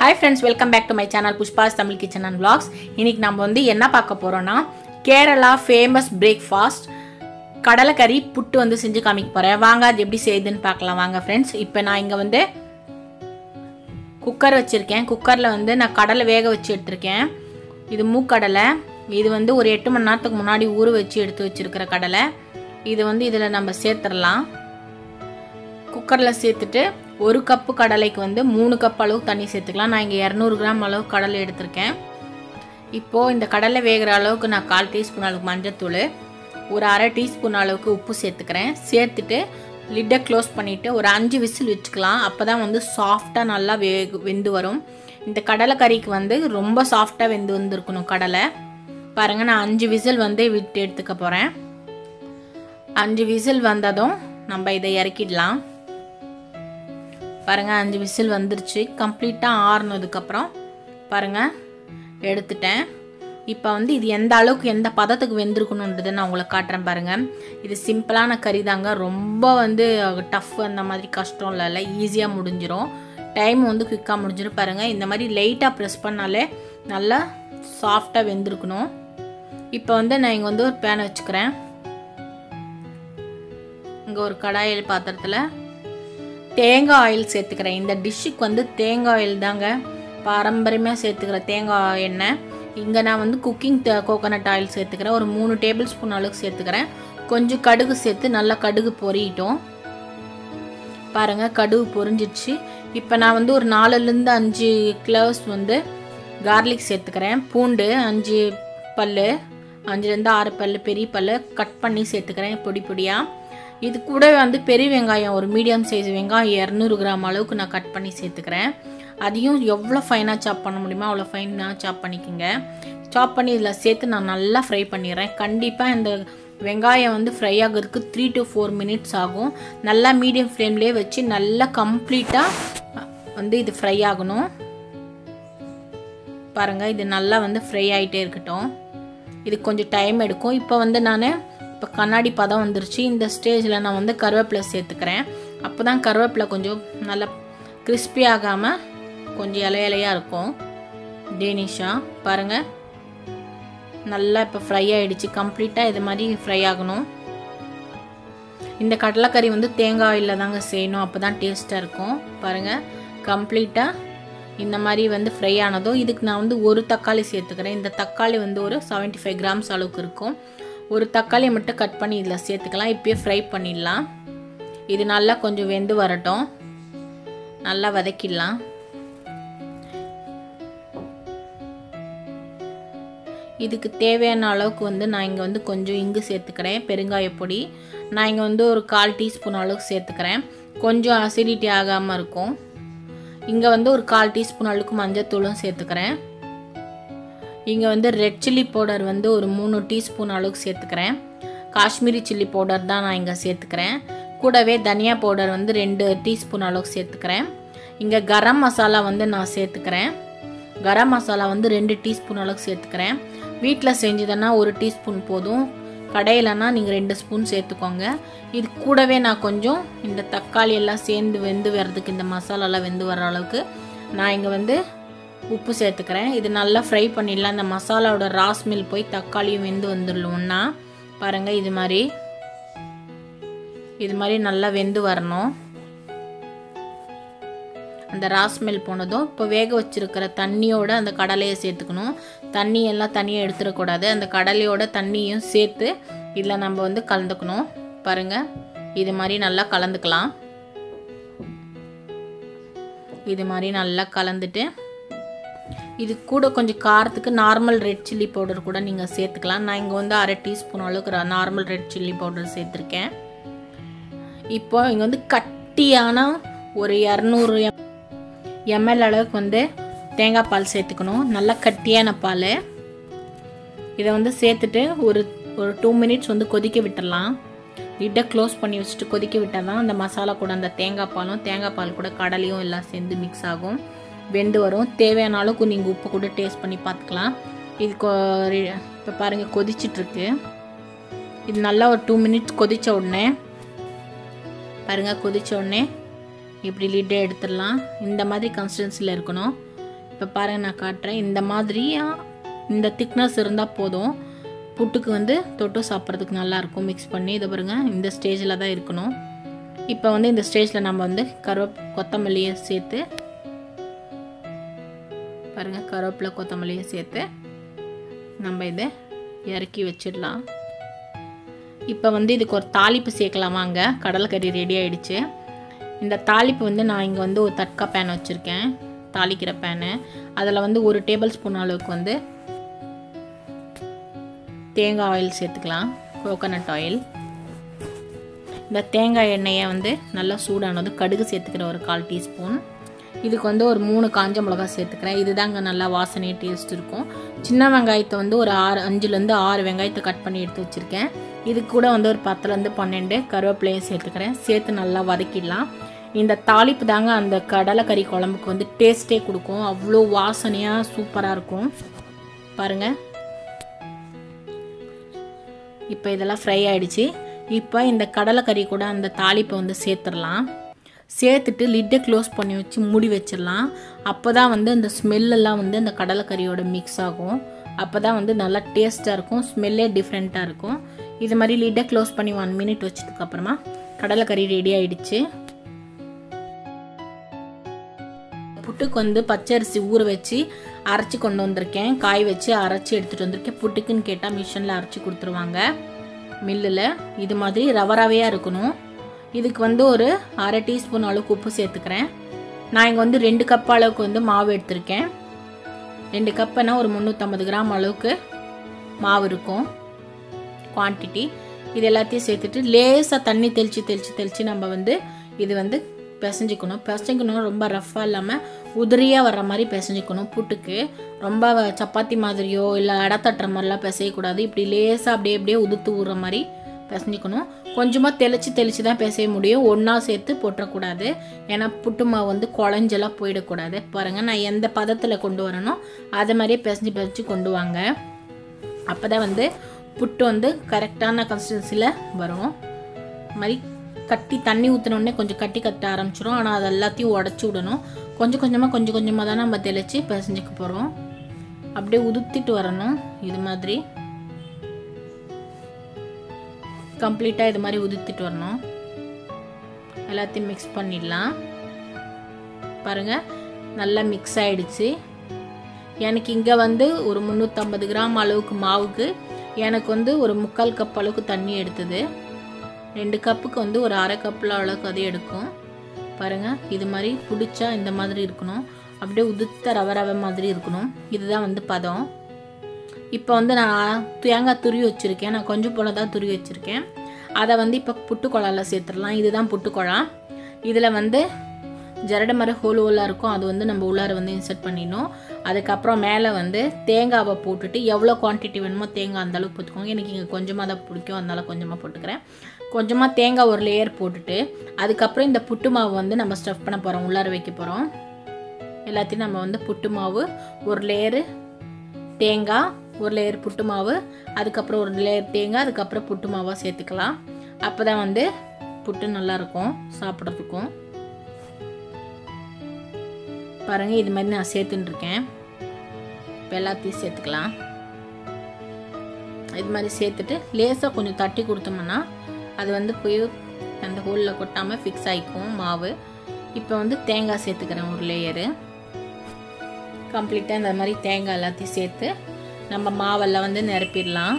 hi friends welcome back to my channel Pushpa's Tamil kitchen and vlogs இன்னைக்கு நம்ம வந்து என்ன பார்க்க போகிறோன்னா கேரளா ஃபேமஸ் பிரேக்ஃபாஸ்ட் கடலைக்கறி புட்டு வந்து செஞ்சு காமிக்க போகிறேன் வாங்க அது எப்படி செய்யுதுன்னு பார்க்கலாம் வாங்க ஃப்ரெண்ட்ஸ் இப்போ நான் இங்கே வந்து குக்கர் வச்சுருக்கேன் குக்கரில் வந்து நான் கடலை வேக வச்சு எடுத்திருக்கேன் இது மூக்கடலை இது வந்து ஒரு எட்டு மணி நேரத்துக்கு முன்னாடி ஊற வச்சு எடுத்து வச்சிருக்கிற கடலை இது வந்து இதில் நம்ம சேர்த்துடலாம் குக்கரில் சேர்த்துட்டு ஒரு கப்பு கடலைக்கு வந்து மூணு கப் அளவு தண்ணி சேர்த்துக்கலாம் நான் இங்கே இரநூறு கிராம் அளவு கடலை எடுத்திருக்கேன் இப்போது இந்த கடலை வேகிற அளவுக்கு நான் கால் டீஸ்பூன் அளவுக்கு மஞ்சத்தூள் ஒரு அரை டீஸ்பூன் அளவுக்கு உப்பு சேர்த்துக்கிறேன் சேர்த்துட்டு லிட்டை க்ளோஸ் பண்ணிவிட்டு ஒரு அஞ்சு விசில் வச்சுக்கலாம் அப்போ தான் வந்து சாஃப்டாக நல்லா வே வெந்து வரும் இந்த கடலை கறிக்கு வந்து ரொம்ப சாஃப்டாக வெந்து வந்திருக்கணும் கடலை பாருங்கள் நான் அஞ்சு விசில் வந்து விட்டு எடுத்துக்க போகிறேன் அஞ்சு விசில் வந்ததும் நம்ம இதை இறக்கிடலாம் பாருங்கள் அஞ்சு விசில் வந்துருச்சு கம்ப்ளீட்டாக ஆறுனதுக்கப்புறம் பாருங்கள் எடுத்துட்டேன் இப்போ வந்து இது எந்த அளவுக்கு எந்த பதத்துக்கு வெந்திருக்கணுன்றதை நான் உங்களுக்கு காட்டுறேன் பாருங்கள் இது சிம்பிளான கறி தாங்க ரொம்ப வந்து டஃப் அந்த மாதிரி கஷ்டம் இல்லைல்ல ஈஸியாக முடிஞ்சிடும் டைம் வந்து குயிக்காக முடிஞ்சிடும் பாருங்கள் இந்த மாதிரி லைட்டாக ப்ரெஸ் பண்ணாலே நல்லா சாஃப்டாக வெந்திருக்கணும் இப்போ வந்து நான் இங்கே வந்து ஒரு பேனை வச்சுக்கிறேன் இங்கே ஒரு கடாயில் பாத்திரத்தில் தேங்காய் ஆயில் சேர்த்துக்கிறேன் இந்த டிஷ்ஷுக்கு வந்து தேங்காய் ஆயில் தாங்க பாரம்பரியமாக சேர்த்துக்கிற தேங்காய் எண்ணெய் இங்கே நான் வந்து குக்கிங் கோகோனட் ஆயில் சேர்த்துக்கிறேன் ஒரு மூணு டேபிள் ஸ்பூன் அளவுக்கு சேர்த்துக்கிறேன் கொஞ்சம் கடுகு சேர்த்து நல்லா கடுகு பொறியிட்டோம் பாருங்கள் கடுகு பொரிஞ்சிடுச்சு இப்போ நான் வந்து ஒரு நாலுலேருந்து அஞ்சு கிளவ்ஸ் வந்து கார்லிக் சேர்த்துக்கிறேன் பூண்டு அஞ்சு பல் அஞ்சுலேருந்து ஆறு பல் பெரிய பல் கட் பண்ணி சேர்த்துக்கிறேன் பொடி பொடியாக இது கூட வந்து பெரிய வெங்காயம் ஒரு மீடியம் சைஸ் வெங்காயம் இரநூறு கிராம் அளவுக்கு நான் கட் பண்ணி சேர்த்துக்கிறேன் அதையும் எவ்வளோ ஃபைனாக சாப் பண்ண முடியுமோ அவ்வளோ ஃபைனாக சாப் பண்ணிக்கோங்க சாப் பண்ணி இதில் சேர்த்து நான் நல்லா ஃப்ரை பண்ணிடுறேன் கண்டிப்பாக இந்த வெங்காயம் வந்து ஃப்ரை ஆகிறதுக்கு த்ரீ டு ஃபோர் மினிட்ஸ் ஆகும் நல்லா மீடியம் ஃப்ளேம்லேயே வச்சு நல்லா கம்ப்ளீட்டாக வந்து இது ஃப்ரை ஆகணும் பாருங்கள் இது நல்லா வந்து ஃப்ரை ஆகிட்டே இருக்கட்டும் இது கொஞ்சம் டைம் எடுக்கும் இப்போ வந்து நான் இப்போ கண்ணாடி பதம் வந்துருச்சு இந்த ஸ்டேஜில் நான் வந்து கருவேப்பிலை சேர்த்துக்கிறேன் அப்போ தான் கருவேப்பிலை கொஞ்சம் நல்லா கிறிஸ்பி ஆகாமல் கொஞ்சம் இலை இலையாக இருக்கும் டேனிஷாக பாருங்கள் நல்லா இப்போ ஃப்ரை ஆகிடுச்சு கம்ப்ளீட்டாக இது மாதிரி ஃப்ரை ஆகணும் இந்த கடலைக்கறி வந்து தேங்காய் ஆயிலில் தாங்க செய்யணும் அப்போ தான் டேஸ்ட்டாக இருக்கும் பாருங்கள் கம்ப்ளீட்டாக இந்த மாதிரி வந்து ஃப்ரை ஆனதும் இதுக்கு நான் வந்து ஒரு தக்காளி சேர்த்துக்கிறேன் இந்த தக்காளி வந்து ஒரு செவன்ட்டி ஃபைவ் கிராம்ஸ் அளவுக்கு இருக்கும் ஒரு தக்காளியை மட்டும் கட் பண்ணி இதில் சேர்த்துக்கலாம் இப்போயே ஃப்ரை பண்ணிடலாம் இது நல்லா கொஞ்சம் வெந்து வரட்டும் நல்லா வதக்கிடலாம் இதுக்கு தேவையான அளவுக்கு வந்து நான் இங்கே வந்து கொஞ்சம் இங்கு சேர்த்துக்கிறேன் பெருங்காய பொடி நான் இங்கே வந்து ஒரு கால் டீஸ்பூன் அளவுக்கு சேர்த்துக்கிறேன் கொஞ்சம் அசிடிட்டி ஆகாமல் இருக்கும் இங்கே வந்து ஒரு கால் டீஸ்பூன் அளவுக்கு மஞ்சத்தூளும் சேர்த்துக்கிறேன் இங்கே வந்து ரெட் சில்லி பவுடர் வந்து ஒரு மூணு டீஸ்பூன் அளவுக்கு சேர்த்துக்கிறேன் காஷ்மீரி சில்லி பவுடர் தான் நான் இங்கே சேர்த்துக்கிறேன் கூடவே தனியா பவுடர் வந்து ரெண்டு டீஸ்பூன் அளவுக்கு சேர்த்துக்கிறேன் இங்கே கரம் மசாலா வந்து நான் சேர்த்துக்கிறேன் கரம் மசாலா வந்து ரெண்டு டீஸ்பூன் அளவுக்கு சேர்த்துக்கிறேன் வீட்டில் செஞ்சதுன்னா ஒரு டீஸ்பூன் போதும் கடையிலனா நீங்கள் ரெண்டு ஸ்பூன் சேர்த்துக்கோங்க இது கூடவே நான் கொஞ்சம் இந்த தக்காளி எல்லாம் சேர்ந்து வெந்து வர்றதுக்கு இந்த மசாலாலாம் வெந்து வர அளவுக்கு நான் இங்கே வந்து உப்பு சேர்த்துக்கிறேன் இது நல்லா ஃப்ரை பண்ணிடலாம் இந்த மசாலாவோட ராஸ்மில் போய் தக்காளியும் வெந்து வந்துடணும்னா பாருங்கள் இது மாதிரி இது மாதிரி நல்லா வெந்து வரணும் அந்த ராஸ்மெல் போனதும் இப்போ வேக வச்சுருக்கிற தண்ணியோட அந்த கடலையை சேர்த்துக்கணும் தண்ணி எல்லாம் தனியாக எடுத்துடக்கூடாது அந்த கடலையோட தண்ணியும் சேர்த்து இதில் நம்ம வந்து கலந்துக்கணும் பாருங்கள் இது மாதிரி நல்லா கலந்துக்கலாம் இது மாதிரி நல்லா கலந்துட்டு இது கூட கொஞ்சம் காரத்துக்கு நார்மல் ரெட் சில்லி பவுடர் கூட நீங்கள் சேர்த்துக்கலாம் நான் இங்கே வந்து அரை டீஸ்பூன் அளவுக்கு நார்மல் ரெட் சில்லி பவுடர் சேர்த்துருக்கேன் இப்போ இங்கே வந்து கட்டியான ஒரு இரநூறு எம்எல் அளவுக்கு வந்து தேங்காய் பால் சேர்த்துக்கணும் நல்லா கட்டியான பால் இதை வந்து சேர்த்துட்டு ஒரு ஒரு டூ மினிட்ஸ் வந்து கொதிக்க விட்டுடலாம் லிட்டை க்ளோஸ் பண்ணி வச்சுட்டு கொதிக்க விட்டால் தான் அந்த மசாலா கூட அந்த தேங்காய் பாலும் தேங்காய் பால் கூட கடலையும் எல்லாம் சேர்ந்து மிக்ஸ் ஆகும் வெந்து வரும் தேவையான அளவுக்கு நீங்கள் உப்பு கூட டேஸ்ட் பண்ணி பார்த்துக்கலாம் இது இப்போ பாருங்கள் கொதிச்சிட்ருக்கு இது நல்லா ஒரு டூ மினிட்ஸ் கொதித்த உடனே பாருங்கள் கொதித்த உடனே இப்படி லிட்டை எடுத்துடலாம் இந்த மாதிரி கன்சிஸ்டன்சியில் இருக்கணும் இப்போ பாருங்க நான் காட்டுறேன் இந்த மாதிரி இந்த திக்னஸ் இருந்தால் போதும் புட்டுக்கு வந்து தொட்டு சாப்பிட்றதுக்கு நல்லாயிருக்கும் மிக்ஸ் பண்ணி இதை பாருங்க இந்த ஸ்டேஜில் தான் இருக்கணும் இப்போ வந்து இந்த ஸ்டேஜில் நம்ம வந்து கருவேப் கொத்தமல்லியை சேர்த்து பாருங்கள் கருவேப்பிலை கொத்தமல்லியை சேர்த்து நம்ம இதை இறக்கி வச்சிடலாம் இப்போ வந்து இதுக்கு ஒரு தாளிப்பு சேர்க்கலாம் வாங்க கடலைக்கறி ரெடி ஆயிடுச்சு இந்த தாளிப்பு வந்து நான் இங்கே வந்து ஒரு தட்கா பேன் வச்சுருக்கேன் தாளிக்கிற பேனு அதில் வந்து ஒரு டேபிள் ஸ்பூன் அளவுக்கு வந்து தேங்காய் ஆயில் சேர்த்துக்கலாம் கோகோனட் ஆயில் இந்த தேங்காய் எண்ணெயை வந்து நல்லா சூடானது கடுகு சேர்த்துக்கிறேன் ஒரு கால் டீஸ்பூன் இதுக்கு வந்து ஒரு மூணு காஞ்ச மிளகா சேர்த்துக்கிறேன் இதுதாங்க நல்லா வாசனை டேஸ்ட் இருக்கும் சின்ன வெங்காயத்தை வந்து ஒரு ஆறு அஞ்சுலேருந்து ஆறு வெங்காயத்தை கட் பண்ணி எடுத்து வச்சுருக்கேன் இது கூட வந்து ஒரு பத்துலேருந்து பன்னெண்டு கருவேப்பிலையும் சேர்த்துக்கிறேன் சேர்த்து நல்லா வதக்கிடலாம் இந்த தாளிப்பு தாங்க அந்த கடலைக்கறி குழம்புக்கு வந்து டேஸ்ட்டே கொடுக்கும் அவ்வளோ வாசனையாக சூப்பராக இருக்கும் பாருங்கள் இப்போ இதெல்லாம் ஃப்ரை ஆகிடுச்சு இப்போ இந்த கடலைக்கறி கூட அந்த தாளிப்பை வந்து சேர்த்துடலாம் சேர்த்துட்டு லிட்டை க்ளோஸ் பண்ணி வச்சு மூடி வச்சிடலாம் அப்போ தான் வந்து அந்த ஸ்மெல்லெல்லாம் வந்து அந்த கடலைக்கறியோட மிக்ஸ் ஆகும் அப்போ தான் வந்து நல்லா டேஸ்ட்டாக இருக்கும் ஸ்மெல்லே டிஃப்ரெண்ட்டாக இருக்கும் இது மாதிரி லிட்டை க்ளோஸ் பண்ணி ஒன் மினிட் வச்சதுக்கப்புறமா கடலைக்கறி ரெடி ஆயிடுச்சு புட்டுக்கு வந்து பச்சரிசி ஊற வச்சு அரைச்சி கொண்டு வந்திருக்கேன் காய் வச்சு அரைச்சி எடுத்துகிட்டு வந்திருக்கேன் புட்டுக்குன்னு கேட்டால் மிஷினில் அரைச்சி கொடுத்துருவாங்க மில்லில் இது மாதிரி ரவ ரவையாக இருக்கணும் இதுக்கு வந்து ஒரு அரை டீஸ்பூன் அளவுக்கு உப்பு சேர்த்துக்கிறேன் நான் இங்கே வந்து ரெண்டு கப் அளவுக்கு வந்து மாவு எடுத்திருக்கேன் ரெண்டு கப்புனா ஒரு முந்நூற்றம்பது கிராம் அளவுக்கு மாவு இருக்கும் குவான்டிட்டி இது எல்லாத்தையும் சேர்த்துட்டு லேசாக தண்ணி தெளித்து தெளித்து தெளித்து நம்ம வந்து இது வந்து பிசைஞ்சிக்கணும் பிசைக்கணும் ரொம்ப ரஃப்பாக இல்லாமல் உதிரியாக வர்ற மாதிரி பிசைஞ்சிக்கணும் புட்டுக்கு ரொம்ப சப்பாத்தி மாதிரியோ இல்லை அடை தட்டுற மாதிரிலாம் பிசையக்கூடாது இப்படி லேசாக அப்படியே அப்படியே உதுத்து விடுற மாதிரி பிசைஞ்சிக்கணும் கொஞ்சமாக தெளித்து தெளித்து தான் பிசைய முடியும் ஒன்றா சேர்த்து போட்டுறக்கூடாது ஏன்னா புட்டு மாவு வந்து குழஞ்செல்லாம் போயிடக்கூடாது பாருங்கள் நான் எந்த பதத்தில் கொண்டு வரணும் அது மாதிரியே பிசைஞ்சு பிசைஞ்சு கொண்டு வாங்க அப்போ தான் வந்து புட்டு வந்து கரெக்டான கன்சிஸ்டன்சியில் வரும் மாதிரி கட்டி தண்ணி ஊற்றினோடனே கொஞ்சம் கட்டி கட்ட ஆரம்பிச்சிடும் ஆனால் அது எல்லாத்தையும் உடச்சி விடணும் கொஞ்சம் கொஞ்சமாக கொஞ்சம் கொஞ்சமாக தான் நம்ம தெளித்து பிசைஞ்சிக்க போகிறோம் அப்படியே உதுத்திட்டு வரணும் இது மாதிரி கம்ப்ளீட்டாக இது மாதிரி உதுத்திட்டு வரணும் எல்லாத்தையும் மிக்ஸ் பண்ணிடலாம் பாருங்கள் நல்லா மிக்ஸ் ஆகிடுச்சு எனக்கு இங்கே வந்து ஒரு முந்நூற்றம்பது கிராம் அளவுக்கு மாவுக்கு எனக்கு வந்து ஒரு முக்கால் கப் அளவுக்கு தண்ணி எடுத்தது ரெண்டு கப்புக்கு வந்து ஒரு அரை கப்பில் அளவுக்கு அது எடுக்கும் பாருங்கள் இது மாதிரி பிடிச்சா இந்த மாதிரி இருக்கணும் அப்படியே உதுத்த ரவை ரவை மாதிரி இருக்கணும் இதுதான் வந்து பதம் இப்போ வந்து நான் தேங்காய் துருவி வச்சுருக்கேன் நான் கொஞ்சம் போல தான் துருவி வச்சுருக்கேன் அதை வந்து இப்போ புட்டுக்குழாவில் சேர்த்துடலாம் இதுதான் புட்டுக்குழா இதில் வந்து ஜரட மர ஹோல் ஹோலாக இருக்கும் அது வந்து நம்ம உள்ளார வந்து இன்சர்ட் பண்ணிடணும் அதுக்கப்புறம் மேலே வந்து தேங்காவை போட்டுட்டு எவ்வளோ குவான்டிட்டி வேணுமோ தேங்காய் அந்தளவுக்கு போட்டுக்கோங்க எனக்கு இங்கே கொஞ்சமாக தான் பிடிக்கும் அதனால கொஞ்சமாக போட்டுக்கிறேன் கொஞ்சமாக தேங்காய் ஒரு லேயர் போட்டுட்டு அதுக்கப்புறம் இந்த புட்டு மாவு வந்து நம்ம ஸ்டஃப் பண்ண போகிறோம் உள்ளார வைக்க போகிறோம் எல்லாத்தையும் நம்ம வந்து புட்டு மாவு ஒரு லேயரு தேங்காய் ஒரு லேயர் புட்டு மாவு அதுக்கப்புறம் ஒரு லேயர் தேங்காய் அதுக்கப்புறம் புட்டு மாவாக சேர்த்துக்கலாம் அப்போ தான் வந்து புட்டு நல்லாயிருக்கும் சாப்பிட்றதுக்கும் பாருங்கள் இது மாதிரி நான் சேர்த்துட்டுருக்கேன் இப்போ எல்லாத்தையும் சேர்த்துக்கலாம் இது மாதிரி சேர்த்துட்டு லேசாக கொஞ்சம் தட்டி கொடுத்தோம்னா அது வந்து போய் அந்த ஹோலில் கொட்டாமல் ஃபிக்ஸ் ஆகிக்கும் மாவு இப்போ வந்து தேங்காய் சேர்த்துக்கிறேன் ஒரு லேயரு கம்ப்ளீட்டாக இந்த மாதிரி தேங்காய் எல்லாத்தையும் சேர்த்து நம்ம மாவெல்லாம் வந்து நிரப்பிடலாம்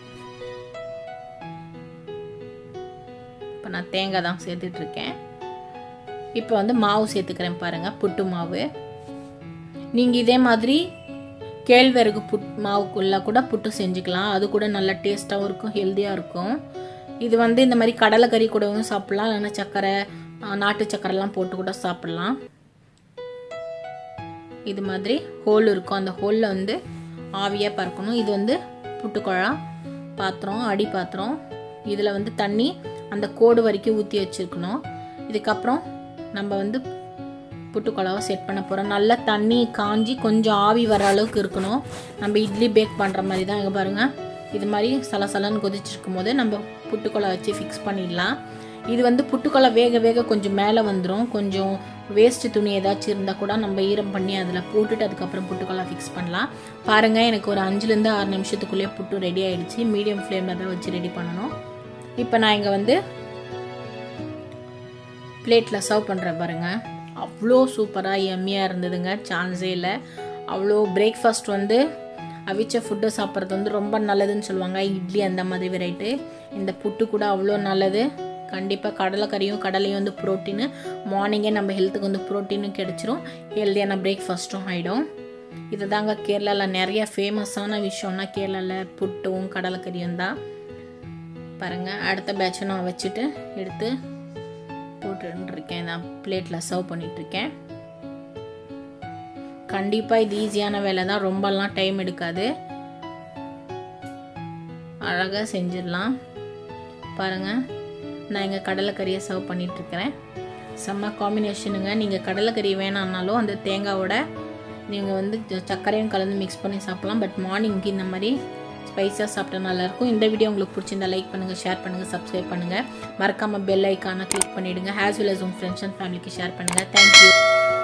இப்போ நான் தேங்காய் தான் சேர்த்துட்ருக்கேன் இப்போ வந்து மாவு சேர்த்துக்கிறேன் பாருங்கள் புட்டு மாவு நீங்கள் இதே மாதிரி கேழ்வரகு புட் மாவுக்குள்ளே கூட புட்டு செஞ்சுக்கலாம் அது கூட நல்லா டேஸ்ட்டாகவும் இருக்கும் ஹெல்த்தியாக இருக்கும் இது வந்து இந்த மாதிரி கடலைக்கறி கூடவும் சாப்பிட்லாம் இல்லைன்னா சர்க்கரை நாட்டு சர்க்கரைலாம் போட்டு கூட சாப்பிட்லாம் இது மாதிரி ஹோல் இருக்கும் அந்த ஹோலில் வந்து ஆவியாக பறக்கணும் இது வந்து புட்டுக்குழா பாத்திரம் அடி பாத்திரம் இதில் வந்து தண்ணி அந்த கோடு வரைக்கும் ஊற்றி வச்சுருக்கணும் இதுக்கப்புறம் நம்ம வந்து புட்டுக்குழாவை செட் பண்ண போகிறோம் நல்லா தண்ணி காஞ்சி கொஞ்சம் ஆவி வர அளவுக்கு இருக்கணும் நம்ம இட்லி பேக் பண்ணுற மாதிரி தான் இங்கே பாருங்கள் இது மாதிரி சலசலன்னு கொதிச்சிருக்கும் போது நம்ம புட்டுக்குழா வச்சு ஃபிக்ஸ் பண்ணிடலாம் இது வந்து புட்டுக்கொலை வேக வேக கொஞ்சம் மேலே வந்துடும் கொஞ்சம் வேஸ்ட்டு துணி ஏதாச்சும் இருந்தால் கூட நம்ம ஈரம் பண்ணி அதில் போட்டுட்டு அதுக்கப்புறம் புட்டுக்கொலை ஃபிக்ஸ் பண்ணலாம் பாருங்கள் எனக்கு ஒரு அஞ்சுலேருந்து ஆறு நிமிஷத்துக்குள்ளேயே புட்டு ரெடி ஆகிடுச்சு மீடியம் ஃப்ளேமில் தான் வச்சு ரெடி பண்ணணும் இப்போ நான் இங்கே வந்து பிளேட்டில் சர்வ் பண்ணுறேன் பாருங்கள் அவ்வளோ சூப்பராக எம்மியாக இருந்ததுங்க சான்ஸே இல்லை அவ்வளோ பிரேக்ஃபாஸ்ட் வந்து அவிச்ச ஃபுட்டு சாப்பிட்றது வந்து ரொம்ப நல்லதுன்னு சொல்லுவாங்க இட்லி அந்த மாதிரி வெரைட்டி இந்த புட்டு கூட அவ்வளோ நல்லது கண்டிப்பாக கடலைக்கறியும் கடலையும் வந்து ப்ரோட்டீனு மார்னிங்கே நம்ம ஹெல்த்துக்கு வந்து ப்ரோட்டீனும் கிடச்சிரும் ஹெல்த்தியான பிரேக்ஃபாஸ்ட்டும் ஆகிடும் இது தாங்க கேரளாவில் நிறைய ஃபேமஸான விஷயம்னா கேரளாவில் புட்டும் கடலைக்கறியும் தான் பாருங்கள் அடுத்த பேட்சை நான் வச்சுட்டு எடுத்து போட்டுருக்கேன் நான் பிளேட்டில் சர்வ் பண்ணிகிட்ருக்கேன் கண்டிப்பாக இது ஈஸியான வேலை தான் ரொம்பலாம் டைம் எடுக்காது அழகாக செஞ்சிடலாம் பாருங்கள் நான் இங்கே கடலைக்கறியை சர்வ் பண்ணிகிட்ருக்கிறேன் செம்ம காம்பினேஷனுங்க நீங்கள் கடலைக்கறி வேணான்னாலும் அந்த தேங்காவோட நீங்கள் வந்து சர்க்கரையும் கலந்து மிக்ஸ் பண்ணி சாப்பிட்லாம் பட் மார்னிங்க்கு இந்த மாதிரி ஸ்பைஸாக சாப்பிட்டா நல்லாயிருக்கும் இந்த வீடியோ உங்களுக்கு பிடிச்சிருந்தா லைக் பண்ணுங்கள் ஷேர் பண்ணுங்கள் சப்ஸ்கிரைப் பண்ணுங்கள் மறக்காமல் பெல் ஐக்கானை கிளிக் பண்ணிவிடுங்க ஹேஸ் வெல் அஸ் உங்கள் ஃப்ரெண்ட்ஸ் அண்ட் ஃபேமிலிக்கு ஷேர் பண்ணுங்கள் தேங்க்யூ